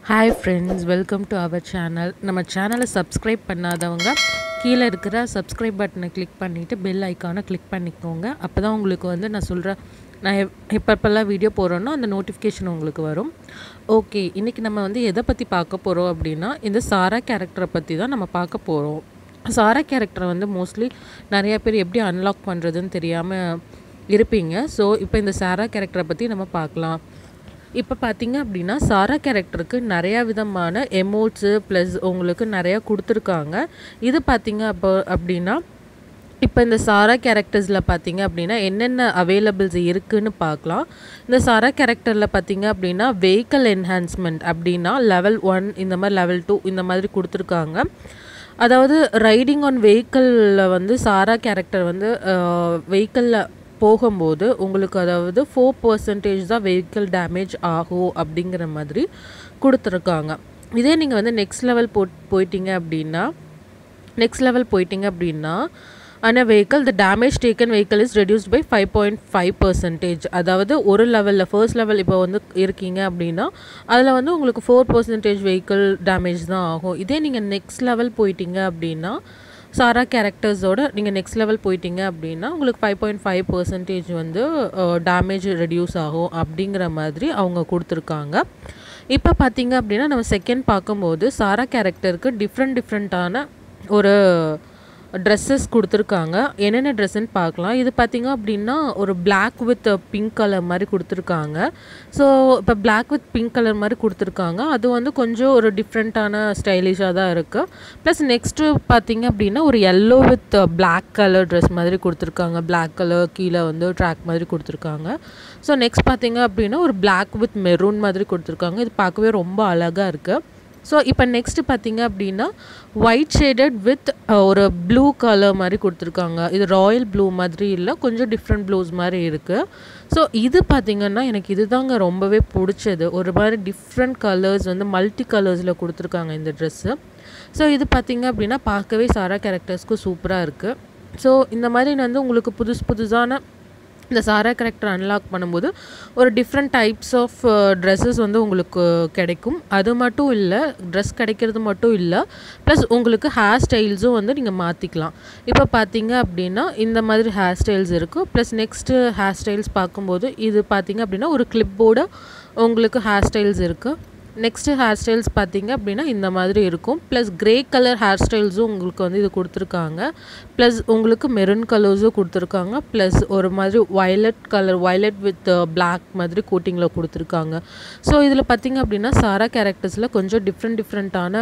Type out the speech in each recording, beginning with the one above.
hi friends welcome to our channel நம்ம சேனலை subscribe பண்ணாதவங்க கீழே இருக்கிற சப்ஸ்கிரைப் பட்டனை கிளிக் பண்ணிவிட்டு பெல் ஐக்கானை கிளிக் பண்ணிக்கோங்க அப்போ தான் உங்களுக்கு வந்து நான் சொல்கிற நான் எப் எப்பப்பெல்லாம் வீடியோ போடுறேனோ அந்த நோட்டிஃபிகேஷன் உங்களுக்கு வரும் ஓகே இன்றைக்கி நம்ம வந்து எதை பற்றி பார்க்க போகிறோம் அப்படின்னா இந்த சாரா கேரக்டரை பற்றி தான் நம்ம பார்க்க போகிறோம் சாரா கேரக்டரை வந்து மோஸ்ட்லி நிறைய பேர் எப்படி அன்லாக் பண்ணுறதுன்னு தெரியாமல் இருப்பீங்க ஸோ இப்போ இந்த சாரா கேரக்டரை பற்றி நம்ம பார்க்கலாம் இப்போ பார்த்தீங்க அப்படின்னா சாரா கேரக்டருக்கு நிறையா விதமான எமோட்ஸு ப்ளஸ் உங்களுக்கு நிறையா கொடுத்துருக்காங்க இது பார்த்தீங்க அப்போ அப்படின்னா இப்போ இந்த சாரா கேரக்டர்ஸில் பார்த்தீங்க அப்படின்னா என்னென்ன அவைலபிள்ஸ் இருக்குன்னு பார்க்கலாம் இந்த சாரா கேரக்டரில் பார்த்தீங்க அப்படின்னா வெஹிக்கல் என்ஹான்ஸ்மெண்ட் அப்படின்னா லெவல் ஒன் இந்த மாதிரி லெவல் டூ இந்த மாதிரி கொடுத்துருக்காங்க அதாவது ரைடிங் ஆன் வெஹிக்கிளில் வந்து சாரா கேரக்டர் வந்து வெஹிக்கிளில் போகும்போது உங்களுக்கு அதாவது ஃபோர் பர்சன்டேஜ் தான் வெஹிக்கிள் டேமேஜ் ஆகும் அப்படிங்கிற மாதிரி கொடுத்துருக்காங்க இதே நீங்கள் வந்து நெக்ஸ்ட் லெவல் போ போயிட்டீங்க அப்படின்னா நெக்ஸ்ட் லெவல் போயிட்டீங்க அப்படின்னா ஆனால் vehicle the damage taken vehicle is reduced by five point five percentage அதாவது ஒரு லெவலில் ஃபர்ஸ்ட் லெவல் இப்போ வந்து இருக்கீங்க அப்படின்னா அதில் வந்து உங்களுக்கு ஃபோர் பர்சன்டேஜ் வெஹிக்கிள் டேமேஜ் தான் ஆகும் இதே நீங்கள் நெக்ஸ்ட் லெவல் போயிட்டீங்க அப்படின்னா சாரா கேரக்டர்ஸோட நீங்கள் நெக்ஸ்ட் லெவல் போயிட்டீங்க அப்படின்னா உங்களுக்கு ஃபைவ் பாயிண்ட் ஃபைவ் பர்சன்டேஜ் வந்து டேமேஜ் ரெடியூஸ் ஆகும் அப்படிங்கிற மாதிரி அவங்க கொடுத்துருக்காங்க இப்போ பார்த்தீங்க அப்படின்னா நம்ம செகண்ட் பார்க்கும்போது சாரா கேரக்டருக்கு டிஃப்ரெண்ட் டிஃப்ரெண்ட்டான ஒரு ட்ரெஸ்ஸஸ் கொடுத்துருக்காங்க என்னென்ன ட்ரெஸ்ஸுன்னு பார்க்கலாம் இது பார்த்திங்க அப்படின்னா ஒரு பிளாக் வித் பிங்க் கலர் மாதிரி கொடுத்துருக்காங்க ஸோ இப்போ பிளாக் வித் பிங்க் கலர் மாதிரி கொடுத்துருக்காங்க அது வந்து கொஞ்சம் ஒரு டிஃப்ரெண்ட்டான ஸ்டைலிஷாக தான் இருக்குது ப்ளஸ் நெக்ஸ்ட்டு பார்த்திங்க அப்படின்னா ஒரு yellow with black colour dress மாதிரி கொடுத்துருக்காங்க பிளாக் கலர் கீழே வந்து ட்ராக் மாதிரி கொடுத்துருக்காங்க ஸோ நெக்ஸ்ட் பார்த்திங்க அப்படின்னா ஒரு பிளாக் வித் மெரூன் மாதிரி கொடுத்துருக்காங்க இது பார்க்கவே ரொம்ப அழகாக இருக்குது ஸோ இப்போ நெக்ஸ்ட்டு பார்த்தீங்க அப்படின்னா ஒயிட் ஷேடட் வித் ஒரு ப்ளூ கலர் மாதிரி கொடுத்துருக்காங்க இது ராயல் ப்ளூ மாதிரி இல்லை கொஞ்சம் டிஃப்ரெண்ட் ப்ளூஸ் மாதிரி இருக்குது ஸோ இது பார்த்திங்கன்னா எனக்கு இதுதாங்க ரொம்பவே பிடிச்சது ஒரு மாதிரி டிஃப்ரெண்ட் கலர்ஸ் வந்து மல்டி கலர்ஸில் கொடுத்துருக்காங்க இந்த ட்ரெஸ்ஸு ஸோ இது பார்த்திங்க அப்படின்னா பார்க்கவே சாரா கேரக்டர்ஸ்க்கு சூப்பராக இருக்குது ஸோ இந்த மாதிரி வந்து உங்களுக்கு புதுசு புதுசான இந்த சாரா கேரக்டர் அன்லாக் பண்ணும்போது ஒரு டிஃப்ரெண்ட் டைப்ஸ் ஆஃப் ட்ரெஸ்ஸஸ் வந்து உங்களுக்கு கிடைக்கும் அது மட்டும் இல்லை ட்ரெஸ் கிடைக்கிறது மட்டும் இல்லை ப்ளஸ் உங்களுக்கு ஹேர் ஸ்டைல்ஸும் வந்து நீங்கள் மாற்றிக்கலாம் இப்போ பார்த்தீங்க அப்படின்னா இந்த மாதிரி ஹேர் ஸ்டைல்ஸ் இருக்குது ப்ளஸ் நெக்ஸ்ட்டு ஹேர் ஸ்டைல்ஸ் பார்க்கும்போது இது பார்த்தீங்க அப்படின்னா ஒரு கிளிப்போட உங்களுக்கு ஹேர் ஸ்டைல்ஸ் இருக்குது நெக்ஸ்ட்டு ஹேர் ஸ்டைல்ஸ் பார்த்தீங்க அப்படின்னா இந்த மாதிரி இருக்கும் ப்ளஸ் க்ரே கலர் ஹேர் ஸ்டைல்ஸும் உங்களுக்கு வந்து இது கொடுத்துருக்காங்க ப்ளஸ் உங்களுக்கு மெரூன் கலர்ஸும் கொடுத்துருக்காங்க ப்ளஸ் ஒரு மாதிரி violet colour violet with black மாதிரி கோட்டிங்கில் கொடுத்துருக்காங்க ஸோ இதில் பார்த்தீங்க அப்படின்னா சாரா கேரக்டர்ஸில் கொஞ்சம் டிஃப்ரெண்ட் டிஃப்ரெண்ட்டான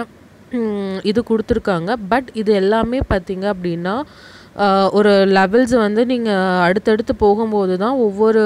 இது கொடுத்துருக்காங்க பட் இது எல்லாமே பார்த்தீங்க அப்படின்னா ஒரு லெவல்ஸ் வந்து நீங்கள் அடுத்தடுத்து போகும்போது தான் ஒவ்வொரு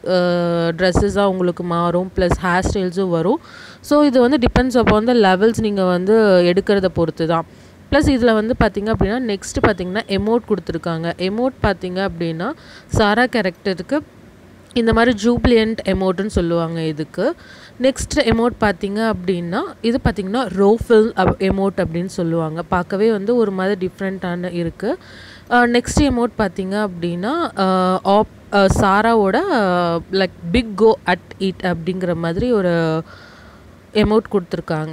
ட்ரெஸ்ஸஸாக உங்களுக்கு மாறும் ப்ளஸ் ஹேர் ஸ்டைல்ஸும் வரும் ஸோ இது வந்து டிபெண்ட்ஸ் அப்போ வந்து லெவல்ஸ் நீங்கள் வந்து எடுக்கிறத பொறுத்து தான் ப்ளஸ் இதில் வந்து பார்த்திங்க அப்படின்னா நெக்ஸ்ட்டு பார்த்திங்கன்னா எமோட் கொடுத்துருக்காங்க எமோட் பார்த்திங்க அப்படின்னா சாரா கேரக்டருக்கு இந்த மாதிரி ஜூப்ளியன்ட் எமோட்டுன்னு சொல்லுவாங்க இதுக்கு நெக்ஸ்ட் எமோட் பார்த்தீங்க அப்படின்னா இது பார்த்திங்கன்னா ரோஃபில் அப் எமோட் அப்படின்னு சொல்லுவாங்க பார்க்கவே வந்து ஒரு மாதிரி டிஃப்ரெண்ட்டான இருக்குது நெக்ஸ்ட் எமோட் பார்த்தீங்க அப்படின்னா ஆப் சாராவோட like big go at it அப்படிங்கிற மாதிரி ஒரு எமோட் கொடுத்துருக்காங்க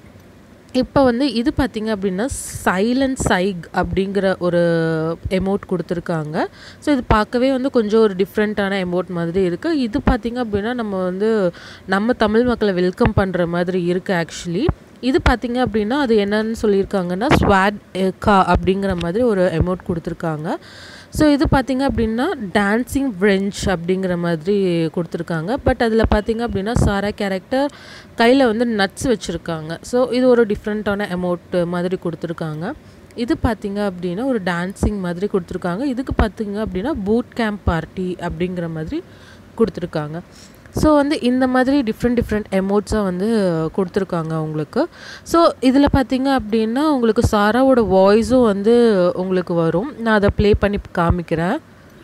இப்போ வந்து இது பார்த்திங்க அப்படின்னா சைலண்ட் சைக் அப்படிங்கிற ஒரு எமோட் கொடுத்துருக்காங்க ஸோ இது பார்க்கவே வந்து கொஞ்சம் ஒரு டிஃப்ரெண்ட்டான எமோட் மாதிரி இருக்குது இது பார்த்திங்க அப்படின்னா நம்ம வந்து நம்ம தமிழ் மக்களை வெல்கம் பண்ணுற மாதிரி இருக்குது ஆக்சுவலி இது பார்த்திங்க அப்படின்னா அது என்னன்னு சொல்லியிருக்காங்கன்னா ஸ்வாட் கா அப்படிங்கிற மாதிரி ஒரு எமௌண்ட் கொடுத்துருக்காங்க ஸோ இது பார்த்திங்க அப்படின்னா டான்ஸிங் ஃப்ரெஞ்ச் அப்படிங்கிற மாதிரி கொடுத்துருக்காங்க பட் அதில் பார்த்திங்க அப்படின்னா சாரா கேரக்டர் கையில் வந்து நட்ஸ் வச்சுருக்காங்க ஸோ இது ஒரு டிஃப்ரெண்ட்டான அமௌண்ட் மாதிரி கொடுத்துருக்காங்க இது பார்த்திங்க அப்படின்னா ஒரு டான்ஸிங் மாதிரி கொடுத்துருக்காங்க இதுக்கு பார்த்திங்க அப்படின்னா பூட் கேம்ப் பார்ட்டி அப்படிங்கிற மாதிரி கொடுத்துருக்காங்க ஸோ வந்து இந்த மாதிரி டிஃப்ரெண்ட் டிஃப்ரெண்ட் எமோட்ஸாக வந்து கொடுத்துருக்காங்க உங்களுக்கு ஸோ இதில் பார்த்தீங்க அப்படின்னா உங்களுக்கு சாராவோட வாய்ஸும் வந்து உங்களுக்கு வரும் நான் அதை ப்ளே பண்ணி காமிக்கிறேன்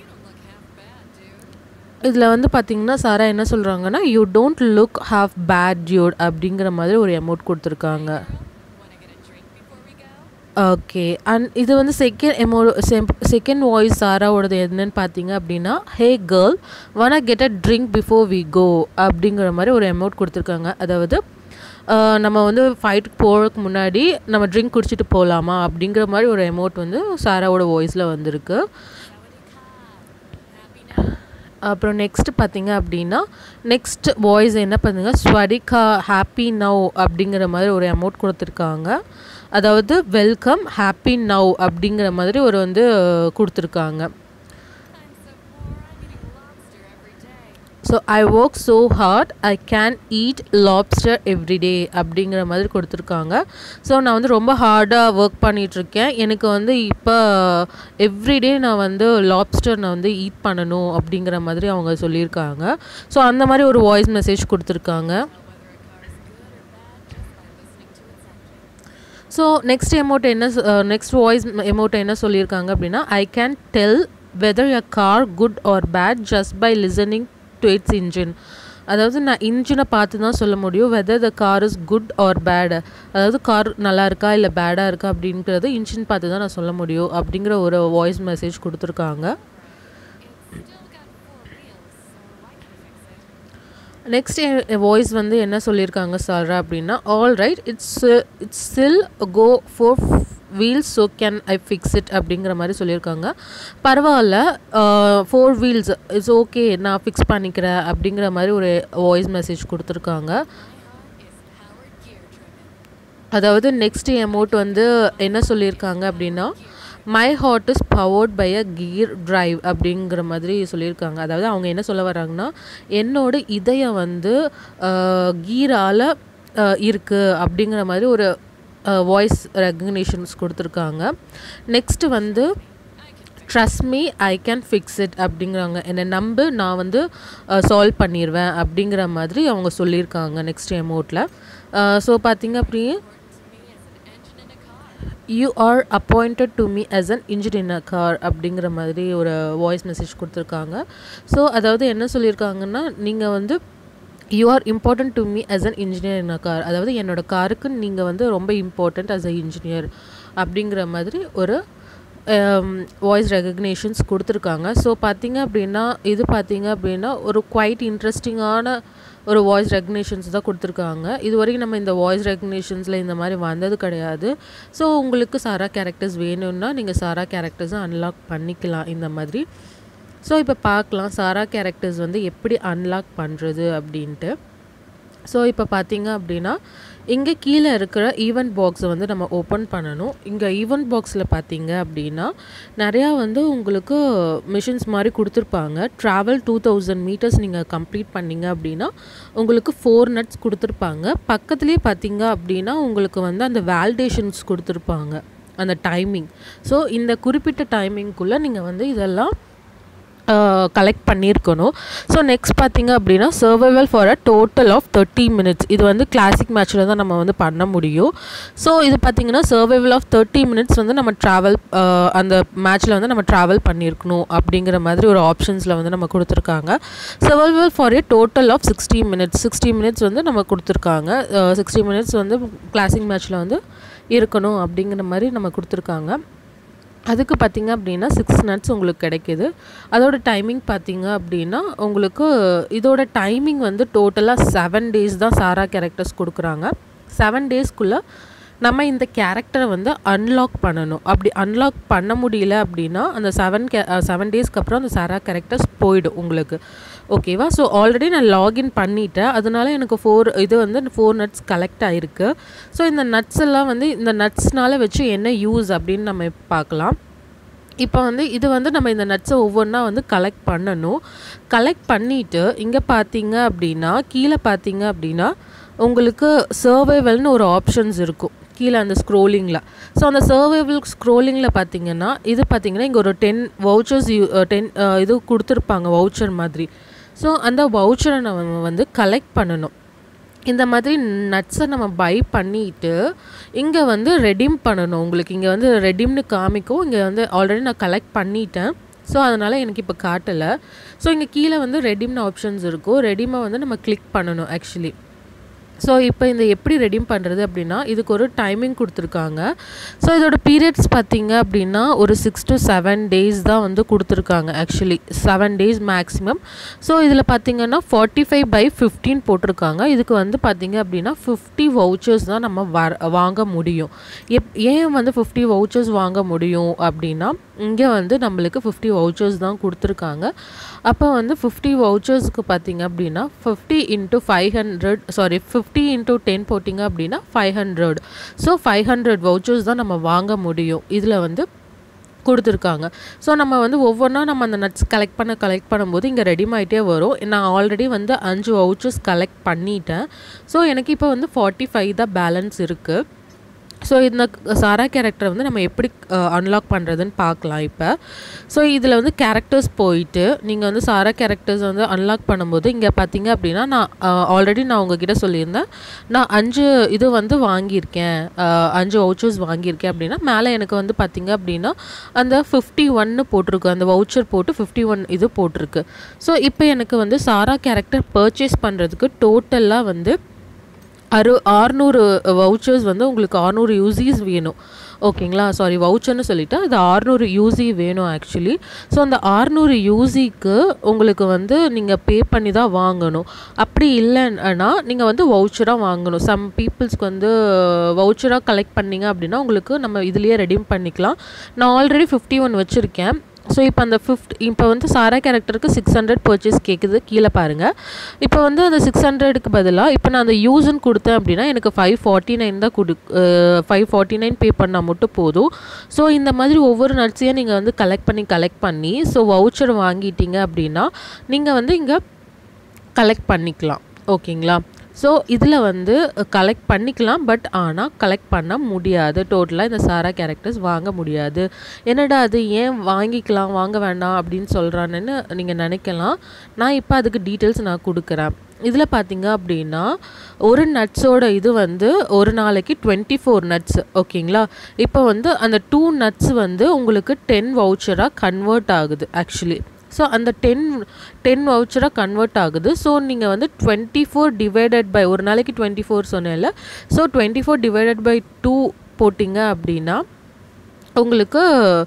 இதில் வந்து பார்த்தீங்கன்னா சாரா என்ன சொல்கிறாங்கன்னா you don't look half bad dude அப்படிங்கிற மாதிரி ஒரு எமௌண்ட் கொடுத்துருக்காங்க ஓகே அண்ட் இது வந்து செகண்ட் எமோ செகண்ட் வாய்ஸ் சாராவோடது என்னன்னு பார்த்தீங்க அப்படின்னா hey girl wanna get a drink before we go அப்படிங்கிற மாதிரி ஒரு அமௌண்ட் கொடுத்துருக்காங்க அதாவது ஆஹ் நம்ம வந்து ஃபைட்டுக்கு போகிறதுக்கு முன்னாடி நம்ம ட்ரிங்க் குடிச்சிட்டு போகலாமா அப்படிங்கிற மாதிரி ஒரு எமோட் வந்து சாராவோட வாய்ஸில் வந்திருக்கு அப்புறம் நெக்ஸ்ட் பார்த்தீங்க அப்படின்னா நெக்ஸ்ட் வாய்ஸ் என்ன பண்ணுங்க ஸ்வரிகா ஹாப்பி நவ் அப்படிங்கிற மாதிரி ஒரு அமௌண்ட் கொடுத்துருக்காங்க அதாவது வெல்கம் ஹாப்பி நவ் அப்படிங்கிற மாதிரி ஒரு வந்து கொடுத்துருக்காங்க so I work so hard I can eat lobster every day அப்படிங்கிற மாதிரி கொடுத்துருக்காங்க ஸோ நான் வந்து ரொம்ப ஹார்டாக ஒர்க் பண்ணிகிட்ருக்கேன் எனக்கு வந்து இப்போ எவ்ரிடே நான் வந்து லாப்ஸ்டர் நான் வந்து ஈட் பண்ணணும் அப்படிங்கிற மாதிரி அவங்க சொல்லியிருக்காங்க ஸோ அந்த மாதிரி ஒரு வாய்ஸ் மெசேஜ் கொடுத்துருக்காங்க ஸோ நெக்ஸ்ட் எமௌண்ட் என்ன நெக்ஸ்ட் வாய்ஸ் எமௌண்ட் என்ன சொல்லியிருக்காங்க அப்படின்னா I can tell whether a car good or bad just by listening to its engine அதாவது நான் இன்ஜினை பார்த்து தான் சொல்ல முடியும் whether the car is good or bad அதாவது கார் நல்லா இருக்கா இல்லை பேடாக இருக்கா அப்படிங்கிறது இன்ஜின் பார்த்து தான் நான் சொல்ல முடியும் அப்படிங்கிற ஒரு வாய்ஸ் மெசேஜ் கொடுத்துருக்காங்க நெக்ஸ்ட் வாய்ஸ் வந்து என்ன சொல்லியிருக்காங்க சாரா அப்படின்னா all right it's it's still go four wheels so can I fix it அப்படிங்கிற மாதிரி சொல்லியிருக்காங்க பரவாயில்ல ஃபோர் வீல்ஸ் இட்ஸ் ஓகே நான் ஃபிக்ஸ் பண்ணிக்கிறேன் அப்படிங்கிற மாதிரி ஒரு வாய்ஸ் மெசேஜ் கொடுத்துருக்காங்க அதாவது நெக்ஸ்ட் அமௌண்ட் வந்து என்ன சொல்லியிருக்காங்க அப்படின்னா my heart is powered by a gear drive அப்படிங்கிற மாதிரி சொல்லியிருக்காங்க அதாவது அவங்க என்ன சொல்ல வராங்கன்னா என்னோட இதயம் வந்து கீரால் இருக்குது அப்படிங்கிற மாதிரி ஒரு வாய்ஸ் ரெகக்னிஷன்ஸ் கொடுத்துருக்காங்க நெக்ஸ்ட்டு வந்து trust me I can fix it அப்படிங்கிறாங்க என்னை நம்பு நான் வந்து சால்வ் பண்ணிடுவேன் அப்படிங்கிற மாதிரி அவங்க சொல்லியிருக்காங்க நெக்ஸ்ட் அமௌண்ட்டில் ஸோ பார்த்தீங்க அப்படியே you are appointed to me as an engine in a car அப்படிங்கிற மாதிரி ஒரு வாய்ஸ் மெசேஜ் கொடுத்துருக்காங்க ஸோ அதாவது என்ன சொல்லியிருக்காங்கன்னா நீங்கள் வந்து you are important to me as an engineer in a car அதாவது என்னோடய காருக்கு நீங்கள் வந்து ரொம்ப இம்பார்ட்டண்ட் ஆஸ் அ இன்ஜினியர் அப்படிங்கிற மாதிரி ஒரு வாய்ஸ் ரெகக்னேஷன்ஸ் கொடுத்துருக்காங்க ஸோ பார்த்தீங்க அப்படின்னா இது பார்த்தீங்க அப்படின்னா ஒரு குவைட் இன்ட்ரெஸ்டிங்கான ஒரு வாய்ஸ் ரெகக்னேஷன்ஸ் தான் கொடுத்துருக்காங்க இது வரைக்கும் நம்ம இந்த வாய்ஸ் ரெகக்னேஷன்ஸில் இந்த மாதிரி வந்தது கிடையாது ஸோ உங்களுக்கு சாரா கேரக்டர்ஸ் வேணும்னா நீங்கள் சாரா கேரக்டர்ஸை அன்லாக் பண்ணிக்கலாம் இந்த மாதிரி ஸோ இப்போ பார்க்கலாம் சாரா கேரக்டர்ஸ் வந்து எப்படி அன்லாக் பண்ணுறது அப்படின்ட்டு ஸோ இப்போ பார்த்தீங்க அப்படின்னா இங்கே கீழே இருக்கிற ஈவெண்ட் பாக்ஸை வந்து நம்ம ஓப்பன் பண்ணணும் இங்கே ஈவெண்ட் பாக்ஸில் பார்த்தீங்க அப்படின்னா நிறையா வந்து உங்களுக்கு மிஷின்ஸ் மாதிரி கொடுத்துருப்பாங்க ட்ராவல் டூ தௌசண்ட் மீட்டர்ஸ் நீங்கள் கம்ப்ளீட் பண்ணீங்க அப்படின்னா உங்களுக்கு ஃபோர் நட்ஸ் கொடுத்துருப்பாங்க பக்கத்துலேயே பார்த்தீங்க அப்படின்னா உங்களுக்கு வந்து அந்த வேலிடேஷன்ஸ் கொடுத்துருப்பாங்க அந்த டைமிங் ஸோ இந்த குறிப்பிட்ட டைமிங்குள்ளே நீங்கள் வந்து இதெல்லாம் கலெக்ட் பண்ணியிருக்கணும் ஸோ நெக்ஸ்ட் பார்த்தீங்க அப்படின்னா survival for a total of thirty minutes இது வந்து கிளாசிக் மேட்ச்சில் தான் நம்ம வந்து பண்ண முடியும் ஸோ இது பார்த்தீங்கன்னா சர்வைவல் ஆஃப் தேர்ட்டி மினிட்ஸ் வந்து நம்ம ட்ராவல் அந்த மேட்ச்சில் வந்து நம்ம ட்ராவல் பண்ணியிருக்கணும் அப்படிங்கிற மாதிரி ஒரு ஆப்ஷன்ஸில் வந்து நம்ம கொடுத்துருக்காங்க survival for a total of sixty minutes sixty minutes வந்து நம்ம கொடுத்துருக்காங்க சிக்ஸ்டி மினிட்ஸ் வந்து கிளாசிக் மேட்ச்சில் வந்து இருக்கணும் அப்படிங்கிற மாதிரி நம்ம கொடுத்துருக்காங்க அதுக்கு பார்த்தீங்க அப்படின்னா சிக்ஸ் நட்ஸ் உங்களுக்கு கிடைக்கிது அதோட டைமிங் பார்த்தீங்க அப்படின்னா உங்களுக்கு இதோட டைமிங் வந்து டோட்டலாக செவன் டேஸ் தான் சாரா கேரக்டர்ஸ் கொடுக்குறாங்க செவன் டேஸ்க்குள்ளே நம்ம இந்த கேரக்டரை வந்து அன்லாக் பண்ணணும் அப்படி அன்லாக் பண்ண முடியல அப்படின்னா அந்த செவன் கே செவன் டேஸ்க்கு அப்புறம் அந்த சாரா கேரக்டர்ஸ் போயிடும் உங்களுக்கு ஓகேவா ஸோ ஆல்ரெடி நான் லாகின் பண்ணிட்டேன் அதனால எனக்கு ஃபோர் இது வந்து ஃபோர் நட்ஸ் கலெக்ட் ஆகிருக்கு ஸோ இந்த நட்ஸ் எல்லாம் வந்து இந்த நட்ஸ்னால வச்சு என்ன யூஸ் அப்படின்னு நம்ம பார்க்கலாம் இப்போ வந்து இது வந்து நம்ம இந்த நட்ஸை ஒவ்வொன்றா வந்து கலெக்ட் பண்ணணும் கலெக்ட் பண்ணிவிட்டு இங்கே பார்த்தீங்க அப்படின்னா கீழே பார்த்தீங்க அப்படின்னா உங்களுக்கு சர்வைவல்னு ஒரு ஆப்ஷன்ஸ் இருக்கும் கீழே அந்த ஸ்க்ரோலிங்கில் ஸோ அந்த சர்வைவல் ஸ்க்ரோலிங்கில் பார்த்தீங்கன்னா இது பார்த்தீங்கன்னா இங்கே ஒரு டென் வவுச்சர்ஸ் டென் இது கொடுத்துருப்பாங்க வவுச்சர் மாதிரி ஸோ அந்த வவுச்சரை நம்ம வந்து கலெக்ட் பண்ணணும் இந்த மாதிரி நட்ஸை நம்ம பை பண்ணிட்டு இங்கே வந்து ரெடீம் பண்ணணும் உங்களுக்கு இங்கே வந்து ரெடீம்னு காமிக்கும் இங்கே வந்து ஆல்ரெடி நான் கலெக்ட் பண்ணிட்டேன் ஸோ அதனால் எனக்கு இப்போ காட்டலை ஸோ இங்கே கீழே வந்து ரெடீம்னு ஆப்ஷன்ஸ் இருக்கும் ரெடீமை வந்து நம்ம கிளிக் பண்ணணும் ஆக்சுவலி ஸோ இப்போ இந்த எப்படி ரெடீம் பண்ணுறது அப்படின்னா இதுக்கு ஒரு டைமிங் கொடுத்துருக்காங்க ஸோ இதோட பீரியட்ஸ் பார்த்தீங்க அப்படின்னா ஒரு சிக்ஸ் டு செவன் டேஸ் தான் வந்து கொடுத்துருக்காங்க actually seven days maximum so இதில் பார்த்தீங்கன்னா ஃபார்ட்டி ஃபைவ் பை ஃபிஃப்டீன் போட்டிருக்காங்க இதுக்கு வந்து பார்த்தீங்க அப்படின்னா ஃபிஃப்டி வவுச்சர்ஸ் தான் நம்ம வர வாங்க முடியும் எப் ஏன் வந்து ஃபிஃப்டி வவுச்சர்ஸ் வாங்க முடியும் அப்படின்னா இங்கே வந்து நம்மளுக்கு ஃபிஃப்டி வவுச்சர்ஸ் தான் கொடுத்துருக்காங்க அப்போ வந்து ஃபிஃப்டி வவுச்சர்ஸ்க்கு பார்த்தீங்க அப்படின்னா fifty into five hundred sorry fifty into ten போட்டிங்க அப்படின்னா five hundred so five hundred vouchers தான் நம்ம வாங்க முடியும் இதில் வந்து கொடுத்துருக்காங்க ஸோ நம்ம வந்து ஒவ்வொன்றா நம்ம அந்த நட்ஸ் கலெக்ட் பண்ண கலெக்ட் பண்ணும்போது இங்கே ரெடிமாயிட்டே வரும் நான் ஆல்ரெடி வந்து அஞ்சு வவுச்சர்ஸ் கலெக்ட் பண்ணிட்டேன் ஸோ எனக்கு இப்போ வந்து ஃபார்ட்டி ஃபைவ் தான் பேலன்ஸ் இருக்குது ஸோ இந்த சாரா கேரக்டரை வந்து நம்ம எப்படி அன்லாக் பண்ணுறதுன்னு பார்க்கலாம் இப்போ ஸோ இதில் வந்து கேரக்டர்ஸ் போயிட்டு நீங்கள் வந்து சாரா கேரக்டர்ஸ் வந்து அன்லாக் பண்ணும்போது இங்கே பார்த்தீங்க அப்படின்னா நான் ஆல்ரெடி நான் உங்ககிட்ட சொல்லியிருந்தேன் நான் அஞ்சு இது வந்து வாங்கியிருக்கேன் அஹ், அஞ்சு வவுச்சர்ஸ் வாங்கியிருக்கேன் அப்படின்னா மேலே எனக்கு வந்து பார்த்தீங்க அப்படின்னா அந்த ஃபிஃப்டி ஒன்னு போட்டிருக்கு அந்த வவுச்சர் போட்டு ஃபிஃப்டி ஒன் இது போட்டிருக்கு ஸோ இப்போ எனக்கு வந்து சாரா கேரக்டர் பர்ச்சேஸ் பண்ணுறதுக்கு டோட்டலாக வந்து அறு ஆறுநூறு வவுச்சர்ஸ் வந்து உங்களுக்கு ஆறுநூறு யூசிஸ் வேணும் ஓகேங்களா சாரி வவுச்சர்னு சொல்லிட்டேன் அது ஆறுநூறு யூசி வேணும் ஆக்சுவலி ஸோ அந்த ஆறுநூறு யூசிக்கு உங்களுக்கு வந்து நீங்கள் பே பண்ணி தான் வாங்கணும் அப்படி இல்லைன்னா நீங்கள் வந்து வவுச்சராக வாங்கணும் சம் பீப்புள்ஸ்க்கு வந்து வவுச்சராக கலெக்ட் பண்ணீங்க அப்படின்னா உங்களுக்கு நம்ம இதுலேயே ரெடீம் பண்ணிக்கலாம் நான் ஆல்ரெடி ஃபிஃப்டி ஒன் வச்சுருக்கேன் ஸோ இப்போ அந்த ஃபிஃப்ட் இப்போ வந்து சாரா கேரக்டருக்கு சிக்ஸ் ஹண்ட்ரட் பர்ச்சேஸ் கேட்குது கீழே பாருங்கள் இப்போ வந்து அந்த சிக்ஸ் ஹண்ட்ரடுக்கு பதிலாக இப்போ நான் அந்த யூஸ்ன்னு கொடுத்தேன் அப்படின்னா எனக்கு ஃபைவ் ஃபார்ட்டி நைன் தான் கொடு ஃபைவ் ஃபார்ட்டி நைன் பே பண்ணால் மட்டும் போதும் ஸோ இந்த மாதிரி ஒவ்வொரு நட்ஸையும் நீங்கள் வந்து கலெக்ட் பண்ணி கலெக்ட் பண்ணி ஸோ வவுச்சர் வாங்கிட்டீங்க அப்படின்னா நீங்கள் வந்து இங்கே கலெக்ட் பண்ணிக்கலாம் ஓகேங்களா ஸோ இதில் வந்து கலெக்ட் பண்ணிக்கலாம் பட் ஆனால் கலெக்ட் பண்ண முடியாது டோட்டலாக இந்த சாரா கேரக்டர்ஸ் வாங்க முடியாது என்னடா அது ஏன் வாங்கிக்கலாம் வாங்க வேண்டாம் அப்படின்னு சொல்கிறான்னு நீங்கள் நினைக்கலாம் நான் இப்போ அதுக்கு டீட்டெயில்ஸ் நான் கொடுக்குறேன் இதில் பார்த்தீங்க அப்படின்னா ஒரு நட்ஸோட இது வந்து ஒரு நாளைக்கு டுவெண்ட்டி ஃபோர் நட்ஸ் ஓகேங்களா இப்போ வந்து அந்த டூ நட்ஸ் வந்து உங்களுக்கு டென் வவுச்சராக கன்வெர்ட் ஆகுது ஆக்சுவலி ஸோ அந்த டென் டென் வவுச்சராக கன்வெர்ட் ஆகுது ஸோ நீங்கள் வந்து டுவெண்ட்டி ஃபோர் டிவைடட் பை ஒரு நாளைக்கு டுவெண்ட்டி ஃபோர் சொன்னேன்ல so twenty four divided by two போட்டிங்க அப்படின்னா உங்களுக்கு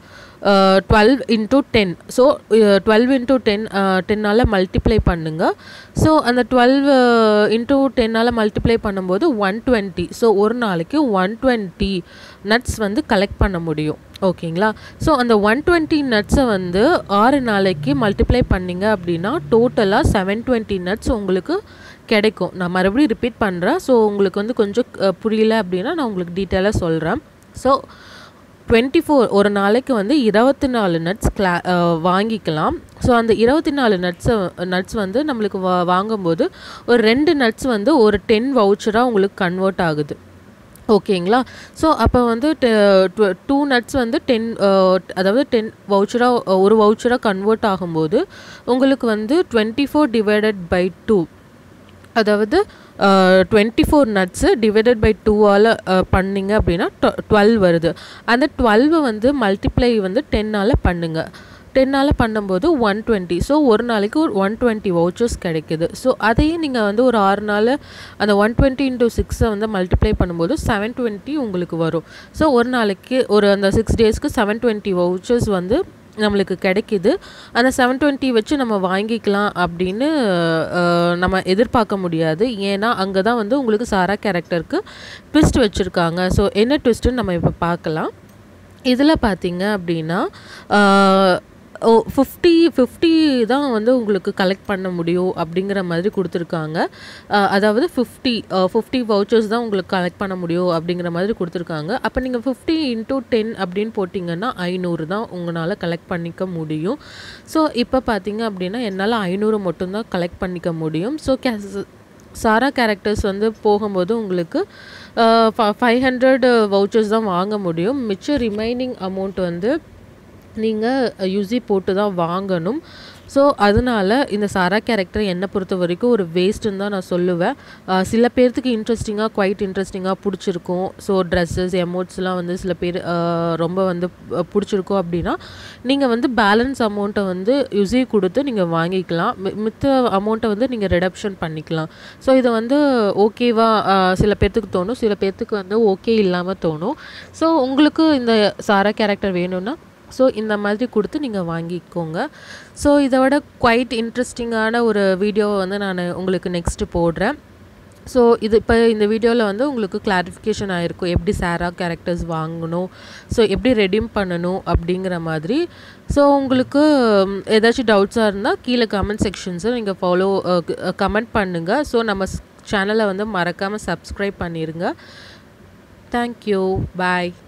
twelve into ten so twelve into ten டென்னால் மல்டிப்ளை பண்ணுங்கள் ஸோ அந்த டுவெல் இன்ட்டு டென்னால் மல்டிப்ளை பண்ணும்போது ஒன் டுவெண்ட்டி ஸோ ஒரு நாளைக்கு ஒன் டுவெண்ட்டி நட்ஸ் வந்து கலெக்ட் பண்ண முடியும் ஓகேங்களா ஸோ அந்த ஒன் டுவெண்ட்டி நட்ஸை வந்து ஆறு நாளைக்கு மல்டிப்ளை பண்ணிங்க அப்படின்னா டோட்டலாக செவன் டுவெண்ட்டி நட்ஸ் உங்களுக்கு கிடைக்கும் நான் மறுபடியும் ரிப்பீட் பண்ணுறேன் ஸோ உங்களுக்கு வந்து கொஞ்சம் அஹ், புரியல அப்படின்னா நான் உங்களுக்கு டீட்டெயிலாக சொல்கிறேன் ஸோ டுவெண்ட்டி ஃபோர் ஒரு நாளைக்கு வந்து இருபத்தி நாலு நட்ஸ் கிளா அஹ், வாங்கிக்கலாம் ஸோ அந்த இருபத்தி நாலு நட்ஸை நட்ஸ் வந்து நம்மளுக்கு வா வாங்கும்போது ஒரு ரெண்டு நட்ஸ் வந்து ஒரு டென் வவுச்சராக உங்களுக்கு கன்வெர்ட் ஆகுது ஓகேங்களா ஸோ அப்போ வந்து டூ நட்ஸ் வந்து டென் அதாவது டென் வவுச்சராக ஒரு வவுச்சராக கன்வெர்ட் ஆகும்போது உங்களுக்கு வந்து twenty four divided by two அதாவது twenty four nuts divided by டூவால் பண்ணிங்க அப்படின்னா டுவெல் வருது அந்த டுவெல்வை வந்து மல்டிப்ளை வந்து டென்னால் பண்ணுங்கள் டென்னால் பண்ணும்போது ஒன் டுவெண்ட்டி ஸோ ஒரு நாளைக்கு ஒரு ஒன் டுவெண்ட்டி வவுச்சர்ஸ் கிடைக்குது ஸோ அதையும் நீங்கள் வந்து ஒரு ஆறு நாள் அந்த ஒன் டுவெண்ட்டி இன்ட்டு சிக்ஸை வந்து மல்டிப்ளை பண்ணும்போது செவன் டுவெண்ட்டி உங்களுக்கு வரும் ஸோ ஒரு நாளைக்கு ஒரு அந்த சிக்ஸ் டேஸ்க்கு செவன் டுவெண்ட்டி வவுச்சர்ஸ் வந்து நம்மளுக்கு கிடைக்கிது அந்த செவன் டுவெண்ட்டி வச்சு நம்ம வாங்கிக்கலாம் அப்படின்னு அஹ், நம்ம எதிர்பார்க்க முடியாது ஏன்னா அங்கே தான் வந்து உங்களுக்கு சாரா கேரக்டருக்கு ட்விஸ்ட் வச்சுருக்காங்க ஸோ என்ன ட்விஸ்ட்டுன்னு நம்ம இப்போ பார்க்கலாம் இதில் பார்த்தீங்க அப்படின்னா ஓ ஃபிஃப்டி ஃபிஃப்டி தான் வந்து உங்களுக்கு கலெக்ட் பண்ண முடியும் அப்படிங்கிற மாதிரி கொடுத்துருக்காங்க அஹ், அதாவது ஃபிஃப்டி ஃபிஃப்டி வவுச்சர்ஸ் தான் உங்களுக்கு கலெக்ட் பண்ண முடியும் அப்படிங்கிற மாதிரி கொடுத்துருக்காங்க அப்போ நீங்கள் ஃபிஃப்டி இன்ட்டு டென் அப்படின்னு போட்டிங்கன்னா ஐநூறு தான் உங்களால் கலெக்ட் பண்ணிக்க முடியும் ஸோ இப்போ பார்த்தீங்க அப்படின்னா என்னால் ஐநூறு மட்டும்தான் கலெக்ட் பண்ணிக்க முடியும் ஸோ கே சாரா கேரக்டர்ஸ் வந்து போகும்போது உங்களுக்கு ஃபைவ் ஹண்ட்ரட் வவுச்சர்ஸ் தான் வாங்க முடியும் மிச்சம் ரிமைனிங் அமௌண்ட் வந்து நீங்கள் யூசி போட்டு தான் வாங்கணும் ஸோ அதனால இந்த சாரா கேரக்டர் என்னை பொறுத்த வரைக்கும் ஒரு வேஸ்ட்டுன்னு தான் நான் சொல்லுவேன் ஆஹ் சில பேர்த்துக்கு இன்ட்ரெஸ்டிங்காக குவைட் இன்ட்ரெஸ்டிங்காக பிடிச்சிருக்கும் ஸோ ட்ரெஸ்ஸஸ் எமோட்ஸ்லாம் வந்து சில பேர் ஆஹ் ரொம்ப வந்து ப- பிடிச்சிருக்கும் அப்படின்னா நீங்கள் வந்து பேலன்ஸ் அமௌண்ட்டை வந்து யுசி கொடுத்து நீங்கள் வாங்கிக்கலாம் மி- மித்த அமௌண்ட்டை வந்து நீங்கள் ரிடப்ஷன் பண்ணிக்கலாம் ஸோ இது வந்து ஓகேவா சில பேர்த்துக்கு தோணும் சில பேர்த்துக்கு வந்து ஓகே இல்லாமல் தோணும் ஸோ உங்களுக்கு இந்த சாரா கேரக்டர் வேணும்னா ஸோ இந்த மாதிரி கொடுத்து நீங்கள் வாங்கிக்கோங்க ஸோ இதை விட குவைட் இன்ட்ரெஸ்டிங்கான ஒரு வீடியோவை வந்து நான் உங்களுக்கு நெக்ஸ்ட்டு போடுறேன் ஸோ இது இப்போ இந்த வீடியோவில் வந்து உங்களுக்கு கிளாரிஃபிகேஷன் ஆகிருக்கும் எப்படி சாரா கேரக்டர்ஸ் வாங்கணும் ஸோ எப்படி ரெடீம் பண்ணணும் அப்படிங்கிற மாதிரி ஸோ உங்களுக்கு ம், ஏதாச்சும் டவுட்ஸாக இருந்தால் கீழே கமெண்ட் செக்ஷன்ஸில் நீங்கள் ஃபாலோ கமெண்ட் பண்ணுங்கள் ஸோ நம்ம சேனலை வந்து மறக்காமல் சப்ஸ்கிரைப் பண்ணிடுங்க தேங்க்யூ பாய்